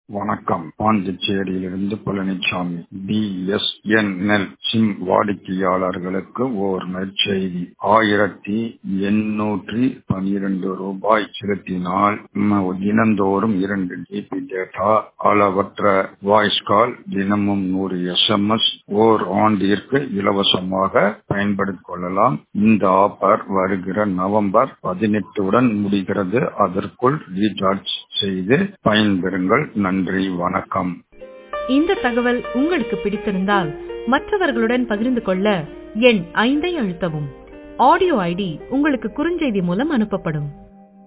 வணக்கம் பாண்டிச்சேரியிலிருந்து Palaniswami BSNL sim வாடிக்கையாளர்களுக்கு ஓர் நற்செய்தி ஆயிரத்தி எண்ணூற்றி பனிரெண்டு ரூபாய் செலுத்தினால் ம- தினந்தோறும் இரண்டு ஜிபி டேட்டா அளவற்ற வாய்ஸ் கால் தினமும் நூறு எஸ்எம்எஸ் ஓர் ஆண்டிற்கு இலவசமாக பயன்படுத்திக் கொள்ளலாம் இந்த ஆஃபர் வருகிற நவம்பர் பதினெட்டுடன் முடிகிறது அதற்குள் ரீசார்ஜ் செய்து பயன்பெறுங்கள் நன்றி வணக்கம் இந்த தகவல் உங்களுக்கு பிடித்திருந்தால் மற்றவர்களுடன் பகிர்ந்து கொள்ள எண் ஐந்தை அழுத்தவும் ஆடியோ ஐடி உங்களுக்கு குறுஞ்செய்தி மூலம் அனுப்பப்படும்